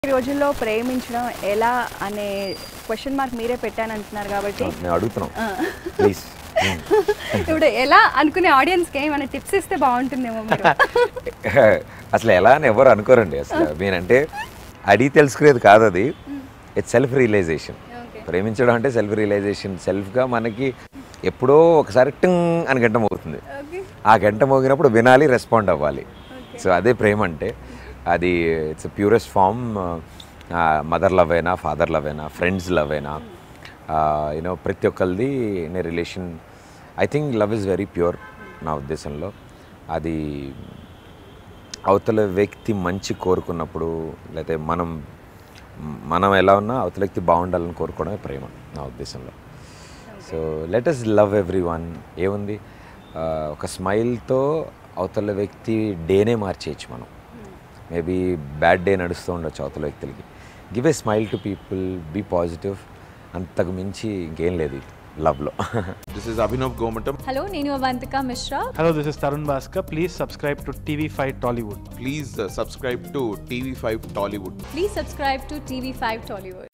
ఈ రోజుల్లో ప్రేమించడం ఎలా అనే క్వశ్చన్ మార్క్ మీరే పెట్టానంటున్నారు కాబట్టి నేను అడుగుతున్నాం ప్లీజ్ ఇప్పుడు ఎలా అనుకునే ఆడియన్స్కి ఏమైనా టిప్స్ ఇస్తే బాగుంటుందేమో మీరు అసలు ఎలా అని ఎవరు అనుకోరండి అసలు నేనంటే అడిగి తెలుసుకునేది కాదు అది ఇట్స్ సెల్ఫ్ రియలైజేషన్ Okay. ప్రేమించడం అంటే సెల్ఫ్ రియలైజేషన్ సెల్ఫ్గా మనకి ఎప్పుడో ఒకసారి టింగ్ అని గంట మోగుతుంది ఓకే ఆ గంట మోగినప్పుడు వినాలి రెస్పాండ్ అవ్వాలి సో అదే ప్రేమ అంటే అది it's purest form mother love అయినా ఫాదర్ లవ్ అయినా ఫ్రెండ్స్ లవ్ అయినా యూనో ప్రతి ఒక్కరిది in relation I think love is very pure నా ఉద్దేశంలో అది అవతల వ్యక్తి మంచి కోరుకున్నప్పుడు లేకపోతే మనం మనం ఎలా ఉన్నా అవతల వ్యక్తి బాగుండాలని కోరుకోవడమే ప్రేమ నా ఉద్దేశంలో so let us love everyone ఏముంది ఆ, ఒక స్మైల్తో అవతల వ్యక్తి డేనే మార్చేయచ్చు మనం మేబీ బ్యాడ్ డే నడుస్తూ ఉండొచ్చు అవతల వ్యక్తులకి give a smile to people be positive అంతకు మించి ఇంకేం లేదు లవ్లో This is Abhinav Gomatam. Hello నేను Avantika Mishra Hello, this is Tarun Bhaskar. Please subscribe to TV5 Tollywood. Please uh, subscribe to TV5 Tollywood. Please subscribe to TV five Tollywood